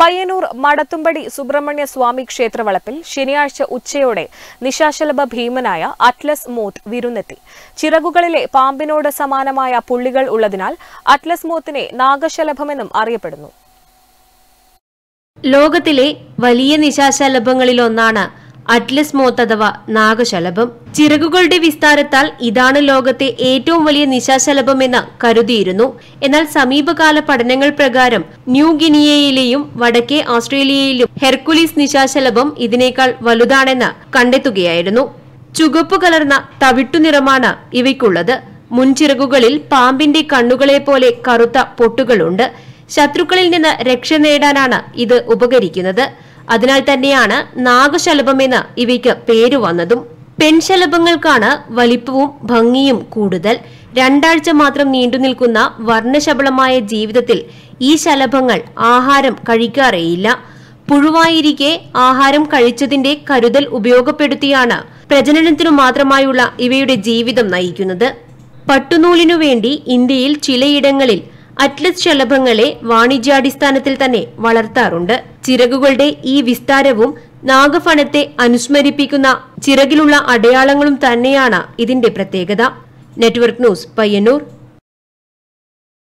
പയ്യന്നൂർ മടത്തുംപടി സുബ്രഹ്മണ്യ സ്വാമി ക്ഷേത്രവളപ്പിൽ ശനിയാഴ്ച ഉച്ചയോടെ നിശാശലഭ ഭീമനായ Atlas moth വിരുന്നെത്തി ചിറകുകളിലെ പാമ്പിനോട് സമാനമായ പുള്ളികൾ ഉള്ളതിനാൽ അറ്റ്ലസ് മോത്തിനെ നാഗശലഭമെന്നും അറിയപ്പെടുന്നു ലോകത്തിലെ വലിയ നിശാശലഭങ്ങളിലൊന്നാണ് അറ്റ്ലസ് മോത്ത് അഥവാ നാഗശലഭം ചിറകുകളുടെ വിസ്താരത്താൽ ഇതാണ് ലോകത്തെ ഏറ്റവും വലിയ നിശാശലഭം എന്ന് കരുതിയിരുന്നു എന്നാൽ സമീപകാല പഠനങ്ങൾ പ്രകാരം ന്യൂ ഗിനിയയിലെയും വടക്കേ ഓസ്ട്രേലിയയിലും ഹെർക്കുലീസ് നിശാശലഭം ഇതിനേക്കാൾ വലുതാണെന്ന് കണ്ടെത്തുകയായിരുന്നു ചുവപ്പ് കലർന്ന തവിട്ടു നിറമാണ് ഇവയ്ക്കുള്ളത് മുൻചിറകുകളിൽ പാമ്പിന്റെ കണ്ണുകളെ പോലെ കറുത്ത പൊട്ടുകളുണ്ട് ശത്രുക്കളിൽ നിന്ന് രക്ഷ നേടാനാണ് ഇത് ഉപകരിക്കുന്നത് അതിനാൽ തന്നെയാണ് നാഗശലഭമെന്ന് ഇവയ്ക്ക് പേര് വന്നതും പെൺശലഭങ്ങൾക്കാണ് വലിപ്പവും ഭംഗിയും കൂടുതൽ രണ്ടാഴ്ച മാത്രം നീണ്ടുനിൽക്കുന്ന വർണ്ണശബളമായ ജീവിതത്തിൽ ഈ ശലഭങ്ങൾ ആഹാരം കഴിക്കാറേയില്ല പുഴുവായിരിക്കെ ആഹാരം കഴിച്ചതിന്റെ കരുതൽ ഉപയോഗപ്പെടുത്തിയാണ് പ്രജനനത്തിനു മാത്രമായുള്ള ഇവയുടെ ജീവിതം നയിക്കുന്നത് പട്ടുനൂലിനു വേണ്ടി ഇന്ത്യയിൽ ചിലയിടങ്ങളിൽ അറ്റ്ലസ് ശലഭങ്ങളെ വാണിജ്യാടിസ്ഥാനത്തിൽ തന്നെ വളർത്താറുണ്ട് ചിറകുകളുടെ ഈ വിസ്താരവും നാഗഫണത്തെ അനുസ്മരിപ്പിക്കുന്ന ചിറകിലുള്ള അടയാളങ്ങളും തന്നെയാണ് ഇതിന്റെ പ്രത്യേകത നെറ്റ്വർക്ക് ന്യൂസ് പയ്യന്നൂർ